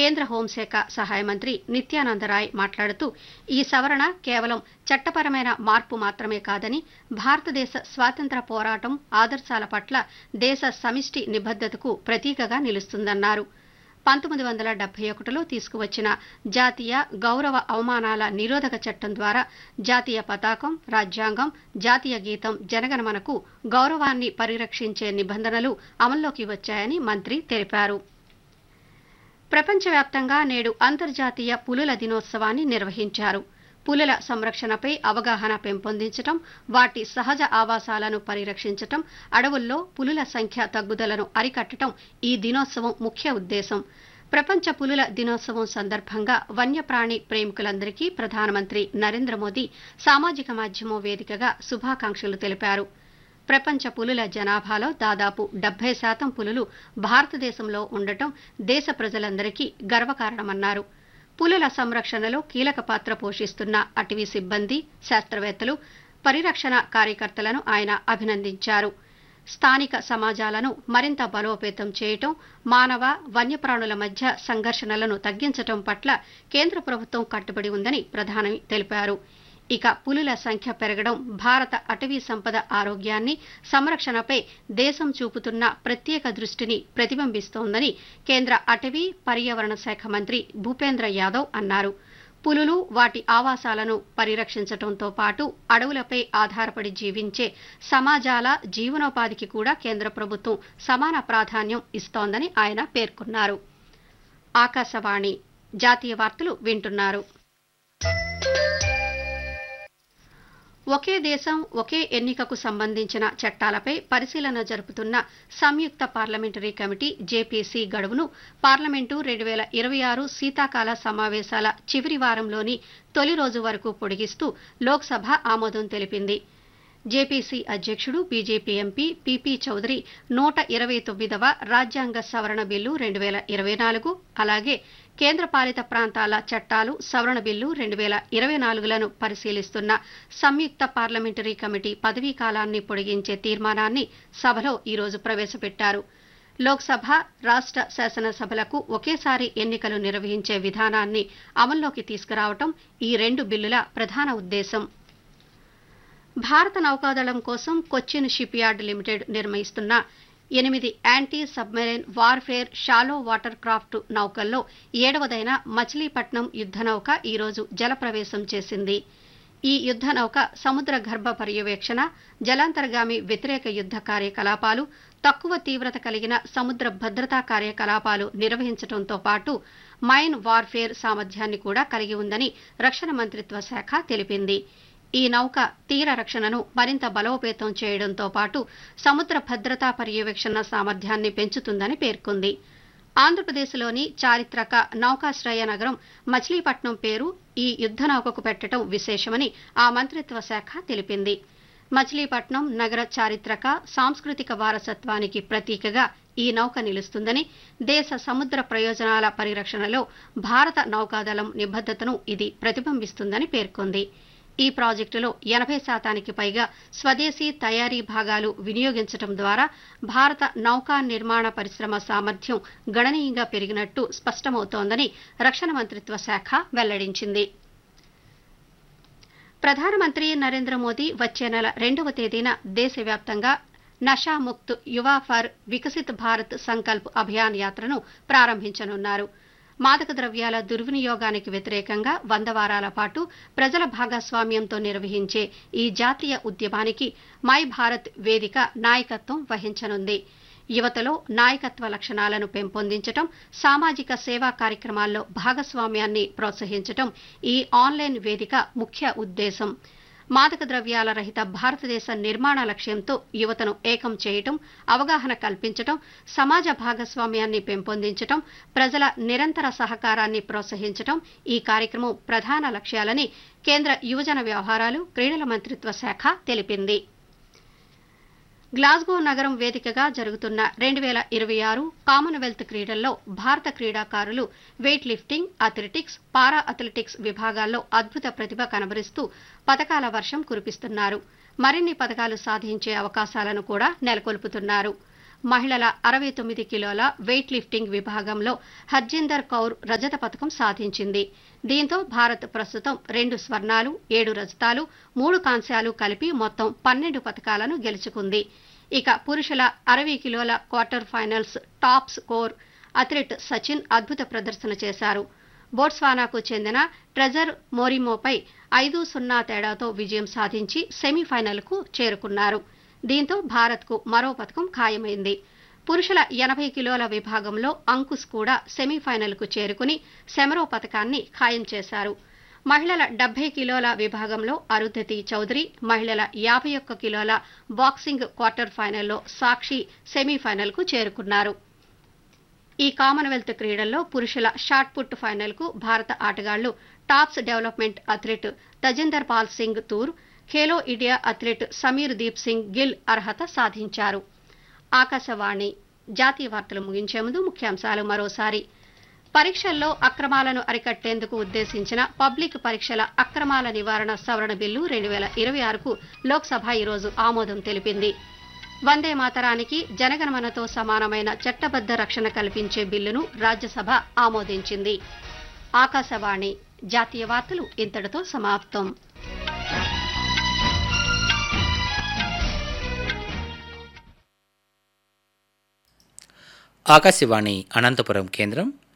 కేంద్ర హోంశాఖ సహాయ మంత్రి నిత్యానందరాయ్ మాట్లాడుతూ ఈ సవరణ కేవలం చట్టపరమైన మార్పు మాత్రమే కాదని భారతదేశ స్వాతంత్ర పోరాటం ఆదర్శాల పట్ల దేశ సమిష్టి నిబద్దతకు ప్రతీకగా నిలుస్తుందన్నారు పంతొమ్మిది వందల డెబ్బై ఒకటిలో తీసుకువచ్చిన జాతీయ గౌరవ అవమానాల నిరోధక చట్టం ద్వారా జాతీయ పతాకం రాజ్యాంగం జాతీయ గీతం జనగణమనకు గౌరవాన్ని పరిరక్షించే నిబంధనలు అమల్లోకి వచ్చాయని మంత్రి తెలిపారు ప్రపంచవ్యాప్తంగా నేడు అంతర్జాతీయ పులుల దినోత్సవాన్ని నిర్వహించారు పులుల సంరక్షణపై అవగాహన పెంపొందించడం వాటి సహజ ఆవాసాలను పరిరక్షించటం అడవుల్లో పులుల సంఖ్య తగ్గుదలను అరికట్టడం ఈ దినోత్సవం ముఖ్య ఉద్దేశం ప్రపంచ పులుల దినోత్సవం సందర్భంగా వన్యప్రాణి ప్రేమికులందరికీ ప్రధానమంత్రి నరేంద్ర మోదీ సామాజిక మాధ్యమం వేదికగా శుభాకాంక్షలు తెలిపారు ప్రపంచ పులుల జనాభాలో దాదాపు డెబ్బై శాతం పులులు భారతదేశంలో ఉండటం దేశ ప్రజలందరికీ గర్వకారణమన్నారు పులుల సంరక్షణలో కీలక పాత్ర పోషిస్తున్న అటవీ సిబ్బంది శాస్త్రవేత్తలు పరిరక్షణ కార్యకర్తలను ఆయన అభినందించారు స్థానిక సమాజాలను మరింత బలోపేతం చేయటం మానవ వన్యప్రాణుల మధ్య సంఘర్షణలను తగ్గించటం పట్ల కేంద్ర ప్రభుత్వం కట్టుబడి ఉందని ప్రధాని తెలిపారు ఇక పులుల సంఖ్య పెరగడం భారత అటవీ సంపద ఆరోగ్యాన్ని సంరక్షణపై దేశం చూపుతున్న ప్రత్యేక దృష్టిని ప్రతిబింబిస్తోందని కేంద్ర అటవీ పర్యావరణ శాఖ మంత్రి భూపేంద్ర యాదవ్ అన్నారు పులులు వాటి ఆవాసాలను పరిరక్షించడంతో పాటు అడవులపై ఆధారపడి జీవించే సమాజాల జీవనోపాధికి కూడా కేంద్ర ప్రభుత్వం సమాన ప్రాధాన్యం ఇస్తోందని ఆయన పేర్కొన్నారు ఆకాశవాణి జాతీయ వార్తలు వింటున్నారు ఒకే దేశం ఒకే ఎన్నికకు సంబంధించిన చట్టాలపై పరిశీలన జరుపుతున్న సంయుక్త పార్లమెంటరీ కమిటీ జేపీసీ గడువును పార్లమెంటు రెండు వేల ఇరవై ఆరు శీతాకాల సమావేశాల చివరి వారంలోని తొలి రోజు వరకు పొడిగిస్తూ లోక్సభ ఆమోదం తెలిపింది జేపీసీ అధ్యక్షుడు బీజేపీ ఎంపీ పీపీ చౌదరి నూట ఇరవై తొమ్మిదవ రాజ్యాంగ సవరణ బిల్లు రెండు వేల ఇరవై నాలుగు అలాగే కేంద్రపాలిత ప్రాంతాల చట్టాలు సవరణ బిల్లు రెండు వేల ఇరవై నాలుగులను పరిశీలిస్తున్న సంయుక్త పార్లమెంటరీ కమిటీ పదవీ కాలాన్ని పొడిగించే తీర్మానాన్ని సభలో ఈరోజు ప్రవేశపెట్టారు లోక్సభ రాష్ట్ర శాసనసభలకు ఒకేసారి ఎన్నికలు నిర్వహించే విధానాన్ని అమల్లోకి తీసుకురావటం ఈ రెండు బిల్లుల ప్రధాన ఉద్దేశం భారత నౌకాదళం కోసం కొచ్చిన్ షిప్ యార్డ్ లిమిటెడ్ నిర్మిస్తున్న ఎనిమిది anti submarine warfare shallow water craft నౌకల్లో ఏడవదైన మచిలీపట్నం యుద్ధ నౌక ఈరోజు జలప్రవేశం చేసింది ఈ యుద్ధ నౌక సముద్ర గర్భ పర్యవేక్షణ జలాంతర్గామి వ్యతిరేక యుద్ధ కార్యకలాపాలు తక్కువ తీవ్రత కలిగిన సముద్ర భద్రతా కార్యకలాపాలు నిర్వహించడంతో పాటు మైన్ వార్ఫేర్ సామర్థ్యాన్ని కూడా కలిగి ఉందని రక్షణ మంత్రిత్వ శాఖ తెలిపింది ఈ నౌక తీర రక్షణను మరింత బలోపేతం చేయడంతో పాటు సముద్ర భద్రతా పర్యవేక్షణ సామర్థ్యాన్ని పెంచుతుందని పేర్కొంది ఆంధ్రప్రదేశ్లోని చారిత్రక నౌకాశ్రయ నగరం మచిలీపట్నం పేరు ఈ యుద్ధ నౌకకు పెట్టడం విశేషమని ఆ మంత్రిత్వ శాఖ తెలిపింది మచిలీపట్నం నగర చారిత్రక సాంస్కృతిక వారసత్వానికి ప్రతీకగా ఈ నౌక నిలుస్తుందని దేశ సముద్ర ప్రయోజనాల పరిరక్షణలో భారత నౌకాదళం నిబద్ధతను ఇది ప్రతిబింబిస్తుందని పేర్కొంది ఈ ప్రాజెక్టులో ఎనభై శాతానికి పైగా స్వదేశీ తయారీ భాగాలు వినియోగించడం ద్వారా భారత నౌకా నిర్మాణ పరిశ్రమ సామర్థ్యం గణనీయంగా పెరిగినట్టు స్పష్టమవుతోందని రక్షణ మంత్రిత్వ శాఖ వెల్లడించింది ప్రధానమంత్రి నరేంద్ర మోదీ వచ్చే నెల రెండవ తేదీన దేశవ్యాప్తంగా నషాముక్త్ యువ ఫర్ వికసిత్ భారత్ సంకల్ప్ అభియాన్ యాత్రను ప్రారంభించనున్నారు మాదక ద్రవ్యాల దుర్వినియోగానికి వ్యతిరేకంగా వంద వారాల పాటు ప్రజల భాగస్వామ్యంతో నిర్వహించే ఈ జాతీయ ఉద్యమానికి మై భారత్ వేదిక నాయకత్వం వహించనుంది యువతలో నాయకత్వ లక్షణాలను పెంపొందించటం సామాజిక సేవా కార్యక్రమాల్లో భాగస్వామ్యాన్ని ప్రోత్సహించటం ఈ ఆన్లైన్ వేదిక ముఖ్య ఉద్దేశం మాదక ద్రవ్యాల రహిత భారతదేశ నిర్మాణ లక్ష్యంతో యువతను ఏకం చేయటం అవగాహన కల్పించటం సమాజ భాగస్వామ్యాన్ని పెంపొందించటం ప్రజల నిరంతర సహకారాన్ని ప్రోత్సహించటం ఈ కార్యక్రమం ప్రధాన లక్ష్యాలని కేంద్ర యువజన వ్యవహారాలు క్రీడల మంత్రిత్వ శాఖ తెలిపింది గ్లాస్గో నగరం వేదికగా జరుగుతున్న రెండు వేల ఇరవై ఆరు కామన్వెల్త్ క్రీడల్లో భారత క్రీడాకారులు weightlifting athletics para athletics విభాగాల్లో అద్భుత ప్రతిభ కనబరుస్తూ పథకాల వర్షం కురిపిస్తున్నారు మరిన్ని పథకాలు సాధించే అవకాశాలను కూడా నెలకొల్పుతున్నారు మహిళల అరవై తొమ్మిది కిలోల వెయిట్ లిఫ్టింగ్ విభాగంలో హర్జిందర్ కౌర్ రజత పథకం సాధించింది దీంతో భారత్ ప్రస్తుతం రెండు స్వర్ణాలు ఏడు రజతాలు మూడు కాంస్యాలు కలిపి మొత్తం పన్నెండు పథకాలను గెలుచుకుంది ఇక పురుషుల అరవై కిలోల quarter finals top score athlete Sachin అద్భుత ప్రదర్శన చేశారు బోట్స్వానాకు చెందిన ట్రెజర్ మోరిమోపై ఐదు సున్నా తేడాతో విజయం సాధించి సెమీఫైనల్కు చేరుకున్నారు దీంతో భారత్కు మరో పథకం ఖాయమైంది పురుషుల ఎనభై కిలోల విభాగంలో అంకుశ్ కూడా సెమీఫైనల్కు చేరుకుని సెమరో పథకాన్ని ఖాయం చేశారు మహిళల డెబ్బై కిలోల విభాగంలో అరుంధతి చౌదరి మహిళల యాభై ఒక్క కిలోల బాక్సింగ్ క్వార్టర్ ఫైనల్లో సాక్షి సెమీఫైనల్కు చేరుకున్నారు ఈ కామన్వెల్త్ క్రీడల్లో పురుషుల షాట్ పుట్ ఫైనల్కు భారత ఆటగాళ్లు TOPS development athlete Tajinder Pal Singh Toor Khelo India athlete Sameer Deep Singh Gill అర్హత సాధించారు ఆకాశవాణి జాతీయ వార్తలు ముగించే ముందు ముఖ్యాంశాలు మరోసారి పరీక్షల్లో అక్రమాలను అరికట్టేందుకు ఉద్దేశించిన పబ్లిక్ పరీక్షల అక్రమాల నివారణ సవరణ బిల్లు రెండు వేల ఇరవై ఆరుకు లోక్సభ ఈరోజు ఆమోదం తెలిపింది వందే మాతరానికి జనగణమనతో సమానమైన చట్టబద్ద రక్షణ కల్పించే బిల్లును రాజ్యసభ ఆమోదించింది ఆకాశవాణి జాతీయ వార్తలు ఇంతటితో సమాప్తం ఆకాశవాణి అనంతపురం కేంద్రం